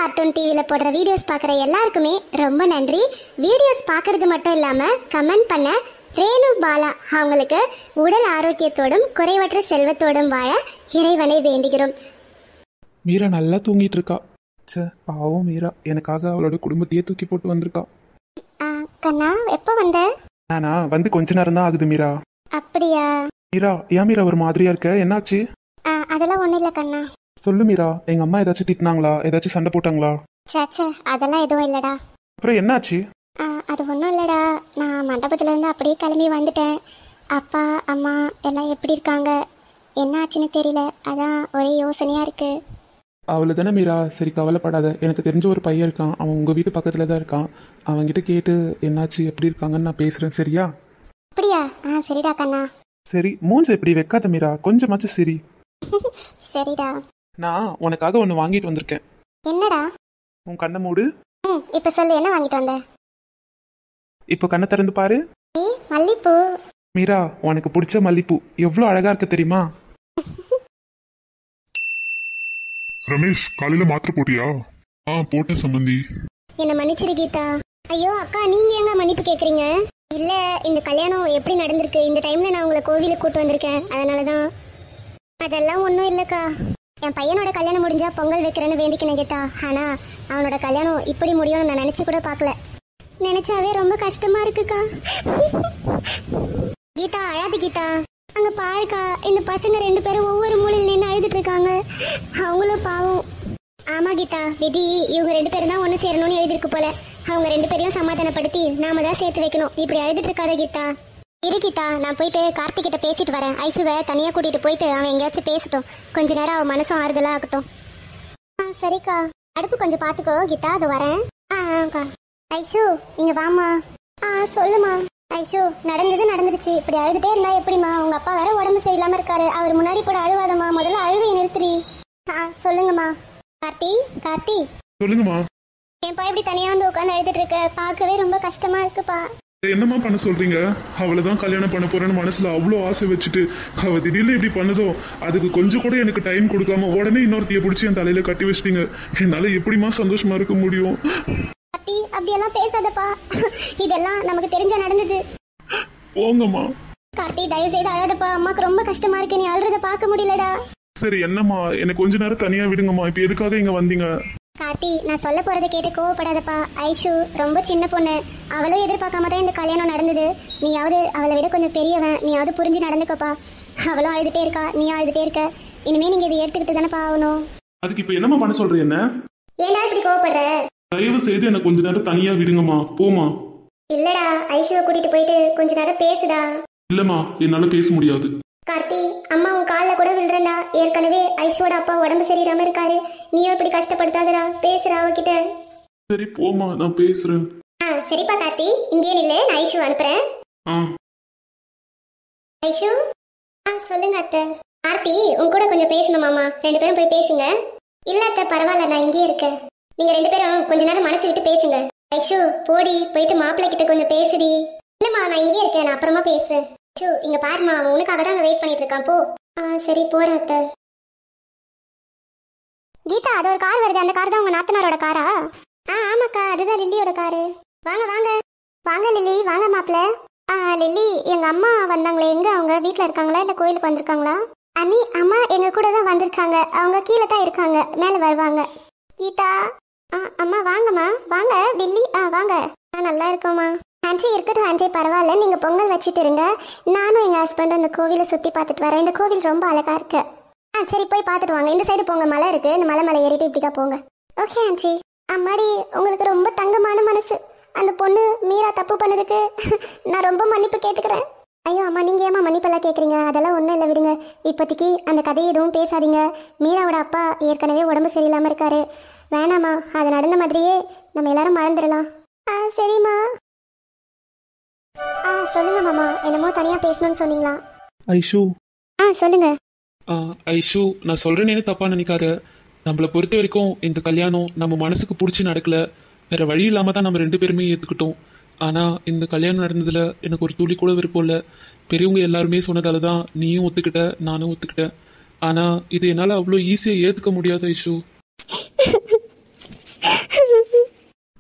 cartoon டிவியில் போடுற videos பார்க்குற எல்லாருக்குமே ரொம்ப நன்றி வீடியோஸ் பார்க்கறது மட்டும் இல்லாமல் கமெண்ட் பண்ண ரேணு பாலா அவங்களுக்கு உடல் ஆரோக்கியத்தோடும் குறைவற்ற செல்வத்தோடும் வாழ இறைவனை வேண்டுகிறோம் மீரா நல்லா தூங்கிட்டு இருக்கா ச்சே பாவம் மீரா எனக்காக அவளோட குடும்பத்தையே தூக்கி போட்டு வந்திருக்கா ஆ, கண்ணா எப்போ வந்த நானா வந்து கொஞ்ச நேரம் தான் ஆகுது மீரா அப்படியா மீரா ஏன் மீரா ஒரு மாதிரியா இருக்க என்னாச்சு ஆ, அதெல்லாம் ஒன்றும் இல்லை கண்ணா சொல்லு மீரா எங்க அம்மா ஏதாச்சும் திட்டினாங்களா ஏதாச்சும் சண்டை போட்டாங்களா சேச்சே அதெல்லாம் எதுவும் இல்லைடா அப்புறம் என்னாச்சு ஆ, அது ஒன்றும் இல்லைடா நான் மண்டபத்துலேருந்து அப்படியே கிளம்பி வந்துட்டேன் அப்பா அம்மா எல்லாம் எப்படி இருக்காங்க என்ன ஆச்சுன்னு தெரியல அதான் ஒரே யோசனையாக இருக்கு அவளை தானே மீரா சரி கவலைப்படாத எனக்கு தெரிஞ்ச ஒரு பையன் இருக்கான் அவன் உங்க வீட்டு பக்கத்துல தான் இருக்கான் அவன்கிட்ட கேட்டு என்னாச்சு எப்படி இருக்காங்கன்னு நான் பேசுறேன் சரியா அப்படியா ஆ சரிடா கண்ணா சரி மூஞ்ச எப்படி வைக்காத மீரா கொஞ்சமாச்சும் சரி சரிடா நான் உனக்காக ஒன்று வாங்கிட்டு வந்திருக்கேன் என்னடா உன் கண்ணை மூடு ம் இப்போ சொல்லு என்ன வாங்கிட்டு வந்த இப்போ கண்ணை திறந்து பாரு ஏ மல்லிப்பூ மீரா உனக்கு பிடிச்ச மல்லிப்பூ எவ்வளோ அழகா இருக்கு தெரியுமா ரமேஷ் காலையில மாத்திரை போட்டியா ஆ போட்டேன் சம்பந்தி என்னை மன்னிச்சிரு கீதா ஐயோ அக்கா நீங்க எங்க மன்னிப்பு கேக்குறீங்க இல்ல இந்த கல்யாணம் எப்படி நடந்திருக்கு இந்த டைம்ல நான் உங்களை கோவிலுக்கு கூட்டு வந்திருக்கேன் அதனாலதான் அதெல்லாம் ஒன்றும் இல்லக்கா என் பையனோட கல்யாணம் முடிஞ்சா பொங்கல் வைக்கிறேன்னு வேண்டிக்கினேன் கீதா ஆனா அவனோட கல்யாணம் இப்படி முடியும்னு நான் நினைச்சு கூட பார்க்கல நினைச்சாவே ரொம்ப கஷ்டமா இருக்குக்கா கீதா அழாது கீதா அங்க பாருக்கா இந்த பசங்க ரெண்டு பேரும் ஒவ்வொரு மூலையில் நின்று அழுதுட்டு இருக்காங்க அவங்களும் பாவம் ஆமா கீதா விதி இவங்க ரெண்டு பேரும் தான் ஒண்ணு சேரணும்னு எழுதிருக்கு போல அவங்க ரெண்டு பேரையும் சமாதானப்படுத்தி நாம தான் சேர்த்து வைக்கணும் இப்படி அழுதுட்டு இருக்காத கீதா இரு கீதா நான் போயிட்டு கார்த்திக் கிட்ட பேசிட்டு வரேன் ஐசுவை தனியா கூட்டிட்டு போயிட்டு அவன் எங்கேயாச்சும் பேசட்டும் கொஞ்ச நேரம் அவன் மனசும் ஆறுதலா ஆகட்டும் ஆ சரிக்கா அடுப்பு கொஞ்சம் பாத்துக்கோ கீதா அது வரேன் ஆ ஆக்கா ஐஷு இங்க வாமா ஆ சொல்லுமா ஐஷு நடந்தது நடந்துருச்சு இப்படி அழுதுட்டே இருந்தா எப்படிமா உங்க அப்பா வேற உடம்பு சரியில்லாம இருக்காரு அவர் முன்னாடி கூட அழுவாதம்மா முதல்ல அழுவையை நிறுத்துறி ஆ சொல்லுங்கம்மா கார்த்தி கார்த்தி சொல்லுங்கம்மா ஏன்பா இப்படி தனியா வந்து உட்காந்து அழுதுட்டு இருக்க பார்க்கவே ரொம்ப கஷ்டமா இருக்குப்பா என்னம்மா பண்ண சொல்றீங்க அவளை தான் கல்யாணம் பண்ண போறேன்னு மனசுல அவ்வளோ ஆசை வச்சுட்டு அவ திடீர்னு இப்படி பண்ணதோ அதுக்கு கொஞ்சம் கூட எனக்கு டைம் கொடுக்காம உடனே இன்னொருத்தைய பிடிச்சி என் தலையில கட்டி வச்சிட்டீங்க என்னால எப்படிம்மா சந்தோஷமா இருக்க முடியும் கார்த்தி அப்படியெல்லாம் பேசாதப்பா இதெல்லாம் நமக்கு தெரிஞ்ச நடந்தது போங்கம்மா கார்த்தி தயவு செய்து அழாதப்பா அம்மாக்கு ரொம்ப கஷ்டமா இருக்கு நீ அழுறத பார்க்க முடியலடா சரி என்னம்மா எனக்கு கொஞ்ச நேரம் தனியா விடுங்கம்மா இப்ப எதுக்காக இங்க வந்தீங்க கார்த்தி நான் சொல்ல போறதை கேட்டு கோவப்படாதப்பா ஐஷு ரொம்ப சின்ன பொண்ணு அவளும் எதிர்பார்க்காம தான் இந்த கல்யாணம் நடந்தது நீயாவது அவளை விட கொஞ்சம் பெரியவன் நீயாவது புரிஞ்சு நடந்துக்கப்பா அவளும் அழுதுட்டே இருக்கா நீ அழுதுட்டே இருக்க இனிமே நீங்க இதை எடுத்துக்கிட்டு தானே ஆகணும் அதுக்கு இப்ப என்னம்மா பண்ண சொல்றீங்க என்ன ஏன்னா இப்படி கோவப்படுற தயவு செய்து எனக்கு கொஞ்ச நேரம் தனியா விடுங்கம்மா போமா இல்லடா ஐஷுவை கூட்டிட்டு போயிட்டு கொஞ்ச நேரம் பேசுடா இல்லம்மா என்னால பேச முடியாது கார்த்தி அம்மா உன் காலில் கூட விழுறேன்டா ஏற்கனவே ஐஷோட அப்பா உடம்பு சரியில்லாம இருக்காரு நீயும் இப்படி கஷ்டப்படுத்தாதடா பேசுடா அவகிட்ட சரி போமா நான் பேசுறேன் ஆ சரிப்பா கார்த்தி இங்கே நில்லு நான் ஐஷு அனுப்புறேன் ஆ ஐஷு ஆ சொல்லுங்க அத்தை கார்த்தி உன் கூட கொஞ்சம் பேசணும் மாமா ரெண்டு பேரும் போய் பேசுங்க இல்ல அத்தை பரவாயில்ல நான் இங்கேயே இருக்கேன் நீங்க ரெண்டு பேரும் கொஞ்ச நேரம் மனசு விட்டு பேசுங்க ஐஷு போடி போயிட்டு மாப்பிள்ளை கிட்ட கொஞ்சம் பேசுடி இல்லம்மா நான் இங்கே இருக்கேன் நான் அப்புறமா பேசுறேன் ஐஷு இங்க பாருமா அவன் உனக்காக தான் அங்க வெயிட் பண்ணிட்டு இருக்கான் போ ஆ சரி போறேன் அத்தை கீதா அது ஒரு கார் வருது அந்த கார் தான் உங்க நாத்தனாரோட காரா ஆ ஆமாக்கா அதுதான் லில்லியோட காரு வாங்க வாங்க வாங்க லில்லி வாங்க மாப்பிள்ள ஆ லில்லி எங்க அம்மா வந்தாங்களே எங்க அவங்க வீட்ல இருக்காங்களா இல்ல கோயிலுக்கு வந்திருக்காங்களா அண்ணி அம்மா எங்க கூட தான் வந்திருக்காங்க அவங்க கீழே தான் இருக்காங்க மேல வருவாங்க கீதா ஆ அம்மா வாங்கம்மா வாங்க லில்லி ஆ வாங்க ஆ நல்லா இருக்கோம்மா ஆன்ட்டி இருக்கட்டும் ஆன்ட்டி பரவாயில்ல நீங்க பொங்கல் வச்சுட்டு இருங்க நானும் எங்க ஹஸ்பண்டும் இந்த கோவிலை சுத்தி பார்த்துட்டு வரேன் இந்த கோவில் ரொம்ப அழகா இருக்கு ஆ சரி போய் பார்த்துட்டு வாங்க இந்த சைடு போங்க மலை இருக்கு இந்த மலை மலை ஏறிட்டு இப்படிக்கா போங்க ஓகே ஆன்ட்டி அம்மாடி உங்களுக்கு ரொம்ப தங்கமான மனசு அந்த பொண்ணு மீரா தப்பு பண்ணதுக்கு நான் ரொம்ப மன்னிப்பு கேட்டுக்கிறேன் ஐயோ அம்மா நீங்க ஏமா மன்னிப்பெல்லாம் கேட்குறீங்க அதெல்லாம் ஒன்றும் இல்லை விடுங்க இப்போதைக்கு அந்த கதையை எதுவும் பேசாதீங்க மீராவோட அப்பா ஏற்கனவே உடம்பு சரியில்லாமல் இருக்காரு வேணாம்மா அது நடந்த மாதிரியே நம்ம எல்லாரும் மறந்துடலாம் ஆ சரிம்மா ஆ சொல்லுங்க மாமா என்னமோ தனியாக பேசணும்னு சொன்னீங்களா ஐஷு ஆ சொல்லுங்க ஆ, ஐஷு நான் சொல்றேனேன்னு தப்பா நினைக்காத நம்மளை பொறுத்த வரைக்கும் இந்த கல்யாணம் நம்ம மனசுக்கு பிடிச்சி நடக்கல வேற வழி இல்லாம தான் நம்ம ரெண்டு பேருமே ஏத்துக்கிட்டோம் ஆனா இந்த கல்யாணம் நடந்ததுல எனக்கு ஒரு துளி கூட விருப்பம் இல்லை பெரியவங்க எல்லாருமே சொன்னதால தான் நீயும் ஒத்துக்கிட்ட நானும் ஒத்துக்கிட்டேன் ஆனா இது என்னால அவ்வளோ ஈஸியா ஏத்துக்க முடியாது ஐஷு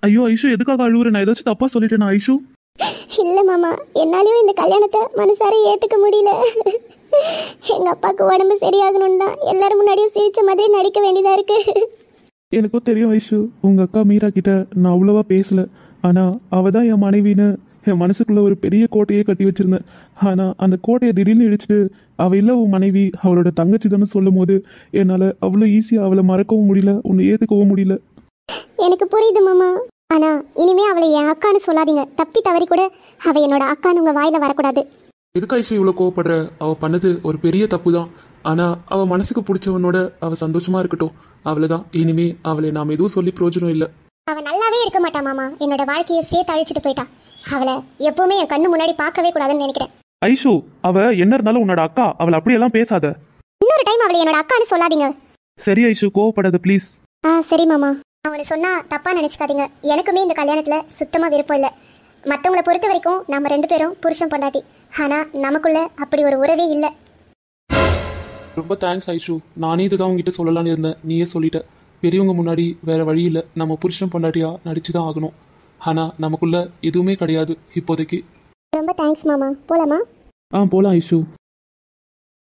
ஐயோ ஐஷு எதுக்காக அழுவுற நான் ஏதாச்சும் தப்பா சொல்லிட்டேனா ஐஷு இல்ல மாமா என்னாலயும் இந்த கல்யாணத்தை மனசார ஏத்துக்க முடியல எங்க அப்பாவுக்கு உடம்பு சரியாகணும் தான் எல்லாரும் முன்னாடியும் சிரிச்ச மாதிரி நடிக்க வேண்டியதா இருக்கு எனக்கும் தெரியும் ஐஷு உங்க அக்கா மீரா கிட்ட நான் அவ்வளவா பேசல ஆனா அவ தான் என் மனைவின்னு என் மனசுக்குள்ள ஒரு பெரிய கோட்டையே கட்டி வச்சிருந்தேன் ஆனா அந்த கோட்டையை திடீர்னு இடிச்சிட்டு அவ இல்ல உன் மனைவி அவளோட தங்கச்சி தானே சொல்லும் போது என்னால அவ்வளோ ஈஸியா அவளை மறக்கவும் முடியல உன்னை ஏத்துக்கவும் முடியல எனக்கு புரியுது மாமா ஆனா இனிமே அவளை என் அக்கான்னு சொல்லாதீங்க தப்பி தவறி கூட அவ என்னோட அக்கான்னு உங்க வாயில வரக்கூடாது எதுக்கு ஐஷு இவ்வளோ கோவப்படுற அவ பண்ணது ஒரு பெரிய தப்பு தான் ஆனா அவ மனசுக்கு பிடிச்சவனோட அவ சந்தோஷமா இருக்கட்டும் அவ்வளவுதான் இனிமே அவளை நாம எதுவும் சொல்லி பிரயோஜனம் இல்லை அவ நல்லாவே இருக்க மாட்டா மாமா என்னோட வாழ்க்கையை சேர்த்து அழிச்சிட்டு போயிட்டா அவளை எப்பவுமே என் கண்ணு முன்னாடி பார்க்கவே கூடாதுன்னு நினைக்கிறேன் ஐஷு அவ என்ன இருந்தாலும் உன்னோட அக்கா அவளை அப்படியெல்லாம் பேசாத இன்னொரு டைம் அவளை என்னோட அக்கான்னு சொல்லாதீங்க சரி ஐஷு கோவப்படாத ப்ளீஸ் ஆ சரி மாமா அவனை சொன்னா தப்பா நினைச்சுக்காதீங்க எனக்குமே இந்த கல்யாணத்துல சுத்தமா விருப்பம் இல்லை மற்றவங்கள பொறுத்த வரைக்கும் நம்ம ரெண்டு பேரும் புருஷன் பொண்டாட்டி ஆனா நமக்குள்ள அப்படி ஒரு உறவே இல்லை ரொம்ப தேங்க்ஸ் ஐஷு நானே இதுதான் உங்ககிட்ட சொல்லலாம்னு இருந்தேன் நீயே சொல்லிட்ட பெரியவங்க முன்னாடி வேற வழி இல்லை நம்ம புருஷன் பொண்டாட்டியா நடிச்சு தான் ஆகணும் ஆனா நமக்குள்ள எதுவுமே கிடையாது இப்போதைக்கு ரொம்ப தேங்க்ஸ் மாமா போலாமா ஆ போலாம் ஐஷு